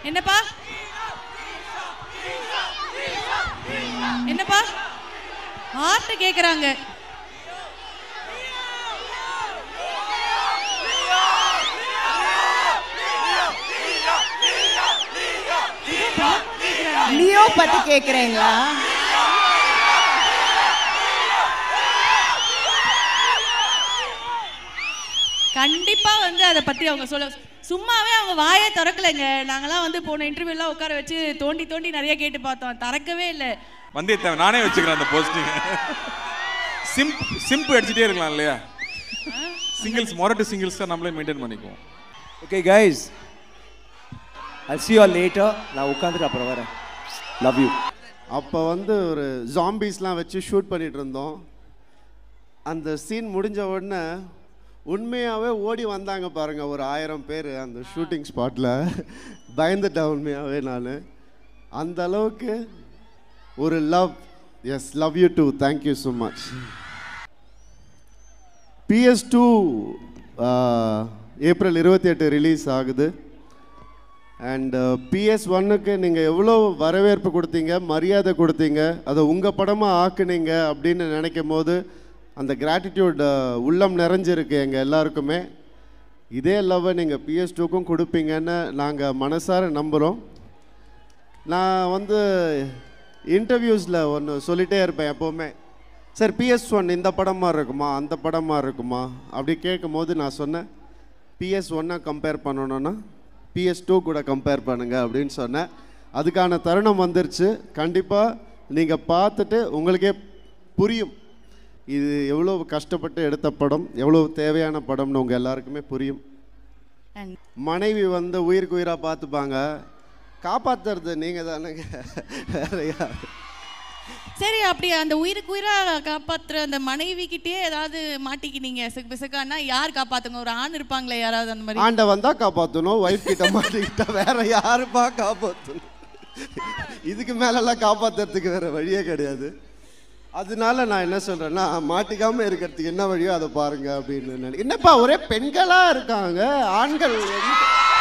என்னப்பா என்னப்பா ஆர்ட்ட கேக்குறாங்க லியோ பத்தி கேக்குறீங்களா கண்டிப்பா வந்து அதை பத்தி அவங்க சொல்ல சும்மாவே அவங்க வாயே திறக்கலைங்க நாங்கெல்லாம் வந்து போன இன்டர்வியூலாம் உட்கார வச்சு தோண்டி தோண்டி நிறைய கேட்டு பார்த்தோம் திறக்கவே இல்லை வந்தியத்தேவன் நானே வச்சுக்கிறேன் அந்த போஸ்டிங் சிம்ப் சிம்ப் அடிச்சுட்டே இருக்கலாம் இல்லையா சிங்கிள்ஸ் மொரட்டு சிங்கிள்ஸ் தான் நம்மளே மெயின்டைன் பண்ணிக்குவோம் okay guys I see you all later நான் உட்காந்துட்டு அப்புறம் வரேன் லவ் யூ அப்போ வந்து ஒரு ஜாம்பீஸ்லாம் வச்சு ஷூட் பண்ணிட்டு இருந்தோம் அந்த சீன் முடிஞ்ச உடனே உண்மையாகவே ஓடி வந்தாங்க பாருங்க ஒரு ஆயிரம் பேர் அந்த ஷூட்டிங் ஸ்பாட்டில் பயந்துட்டேன் உண்மையாகவே நான் அந்த அளவுக்கு ஒரு love yes love you too thank you so much PS two April இருபத்தி எட்டு ரிலீஸ் ஆகுது அண்ட் பிஎஸ் ஒன்னுக்கு நீங்கள் எவ்வளோ வரவேற்பு கொடுத்தீங்க மரியாதை கொடுத்தீங்க அதை உங்கள் படமாக ஆக்குனீங்க அப்படின்னு நினைக்கும் போது அந்த கிராட்டிடியூட் உள்ளம் நிறைஞ்சிருக்கு எங்கள் எல்லாருக்குமே இதே லவ்வை நீங்கள் பிஎஸ் டூக்கும் கொடுப்பீங்கன்னு நாங்கள் மனசார நம்புகிறோம் நான் வந்து இன்டர்வியூஸில் ஒன்று சொல்லிட்டே இருப்பேன் எப்போவுமே சார் பிஎஸ் ஒன் இந்த படம் மாதிரி இருக்குமா அந்த படம் மாதிரி இருக்குமா அப்படி கேட்கும்போது நான் சொன்னேன் பிஎஸ் ஒன்னை கம்பேர் பண்ணணுன்னா பிஎஸ் டூ கூட கம்பேர் பண்ணுங்க அப்படின்னு சொன்னேன் அதுக்கான தருணம் வந்துருச்சு கண்டிப்பாக நீங்கள் பார்த்துட்டு உங்களுக்கே புரியும் இது எவ்வளோ கஷ்டப்பட்டு எடுத்த படம் எவ்வளோ தேவையான படம்னு உங்கள் எல்லாருக்குமே புரியும் And மனைவி வந்து உயிருக்கு உயிராக பார்த்துப்பாங்க காப்பாத்துறது நீங்கள் தானேங்க வேற யார் சரி அப்படி அந்த உயிருக்கு உயிரா காப்பாத்துற அந்த மனைவி கிட்டயே ஏதாவது மாட்டிக்கினீங்க சிக்கு பிசுக்கானா யார் காப்பாத்துங்க ஒரு ஆண் இருப்பாங்களே யாராவது அந்த மாதிரி ஆண்டவன் தான் காப்பாற்றணும் ஒய்ஃப் கிட்ட மாட்டிக்கிட்டா வேற யாருப்பா காப்பாற்றணும் இதுக்கு மேலெல்லாம் காப்பாத்துறதுக்கு வேற வழியே கிடையாது அதனால நான் என்ன சொல்றேன்னா மாட்டிக்காம இருக்கிறதுக்கு என்ன வழியோ அதை பாருங்க அப்படின்னு நினை என்னப்பா ஒரே பெண்களா இருக்காங்க ஆண்கள் எங்க-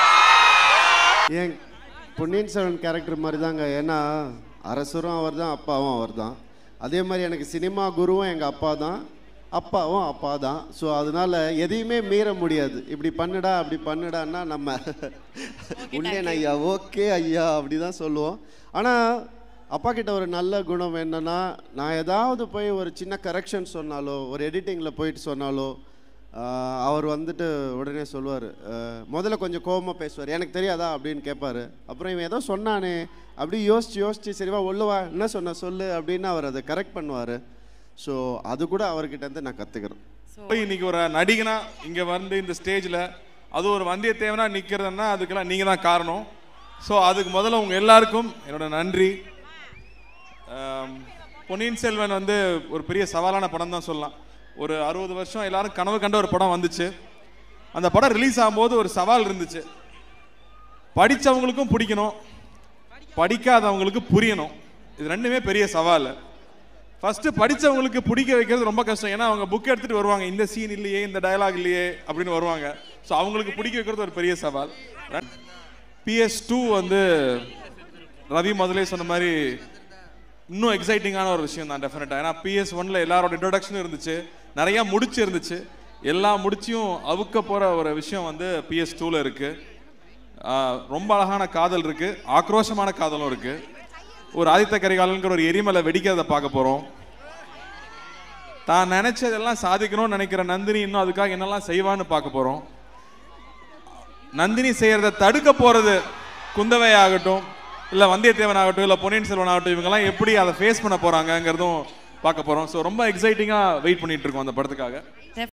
என் பொன்னியின் செல்வன் கேரக்டர் மாதிரி தாங்க ஏன்னா அரசரும் அவர் தான் அப்பாவும் அவர் தான் அதே மாதிரி எனக்கு சினிமா குருவும் எங்கள் அப்பா தான் அப்பாவும் அப்பா தான் ஸோ அதனால எதையுமே மீற முடியாது இப்படி பண்ணுடா அப்படி பண்ணுடான்னா நம்ம உண்டேன் ஐயா ஓகே ஐயா அப்படி தான் சொல்லுவோம் ஆனால் அப்பா கிட்ட ஒரு நல்ல குணம் என்னன்னா நான் ஏதாவது போய் ஒரு சின்ன கரெக்ஷன் சொன்னாலோ ஒரு எடிட்டிங்கில் போயிட்டு சொன்னாலோ ஆஹ், அவர் வந்துட்டு உடனே சொல்லுவார் முதல்ல கொஞ்சம் கோவமாக பேசுவார் எனக்கு தெரியாதா அப்படின்னு கேட்பாரு அப்புறம் இவன் ஏதோ சொன்னானே அப்படி யோசிச்சு யோசிச்சு சரிவா ஒல்லுவா என்ன சொன்ன சொல்லு அப்படின்னு அவர் அதை கரெக்ட் பண்ணுவார் ஸோ அது கூட அவர்கிட்ட இருந்து நான் கற்றுக்கிறேன் போய் இன்னைக்கு ஒரு நடிகனா இங்க வந்து இந்த ஸ்டேஜ்ல அது ஒரு வந்தியத்தேவனா நிக்கிறதுன்னா அதுக்கெல்லாம் நீங்க தான் காரணம் ஸோ அதுக்கு முதல்ல உங்க எல்லாருக்கும் என்னோட நன்றி ஆம், பொன்னியின் செல்வன் வந்து ஒரு பெரிய சவாலான படம் தான் சொல்லலாம் ஒரு அறுபது வருஷம் எல்லாரும் கனவு கண்ட ஒரு படம் வந்துச்சு அந்த படம் ரிலீஸ் ஆகும்போது ஒரு சவால் இருந்துச்சு படிச்சவங்களுக்கும் பிடிக்கணும் படிக்காதவங்களுக்கு புரியணும் இது ரெண்டுமே பெரிய சவால் ஃபர்ஸ்ட் படிச்சவங்களுக்கு பிடிக்க வைக்கிறது ரொம்ப கஷ்டம் ஏன்னா அவங்க புக் எடுத்துட்டு வருவாங்க இந்த சீன் இல்லையே இந்த டயலாக் இல்லையே அப்படின்னு வருவாங்க ஸோ அவங்களுக்கு பிடிக்க வைக்கிறது ஒரு பெரிய சவால் பிஎஸ் டூ வந்து ரவி முதலே சொன்ன மாதிரி இன்னும் எக்ஸைட்டிங்கான ஒரு விஷயம் தான் டெஃபினட்டாக ஏன்னா பிஎஸ் ஒன்ல எல்லாரோட இன்ட்ரோடக்ஷனும் இருந்துச்சு நிறையா முடிச்சு இருந்துச்சு எல்லா முடிச்சியும் அவுக்க போகிற ஒரு விஷயம் வந்து பிஎஸ் டூவில் இருக்குது ஆஹ் ரொம்ப அழகான காதல் இருக்கு ஆக்ரோஷமான காதலும் இருக்கு ஒரு ஆதித்த கரிகாலன்கிற ஒரு எரிமலை வெடிக்கிறத பார்க்க போறோம் தான் நினைச்சதெல்லாம் சாதிக்கணும்னு நினைக்கிற நந்தினி இன்னும் அதுக்காக என்னெல்லாம் செய்வான்னு பார்க்க போறோம் நந்தினி செய்யறத தடுக்க போறது குந்தவை ஆகட்டும் இல்ல வந்தியத்தேவன் ஆகட்டும் இல்ல பொன்னியின் செல்வன் ஆகட்டும் இவங்கெல்லாம் எப்படி அதை ஃபேஸ் பண்ண போறாங்கங்கிறதும் பார்க்க போறோம் ஸோ ரொம்ப எக்ஸைட்டிங்கா வெயிட் பண்ணிட்டு இருக்கோம் அந்த படத்துக்காக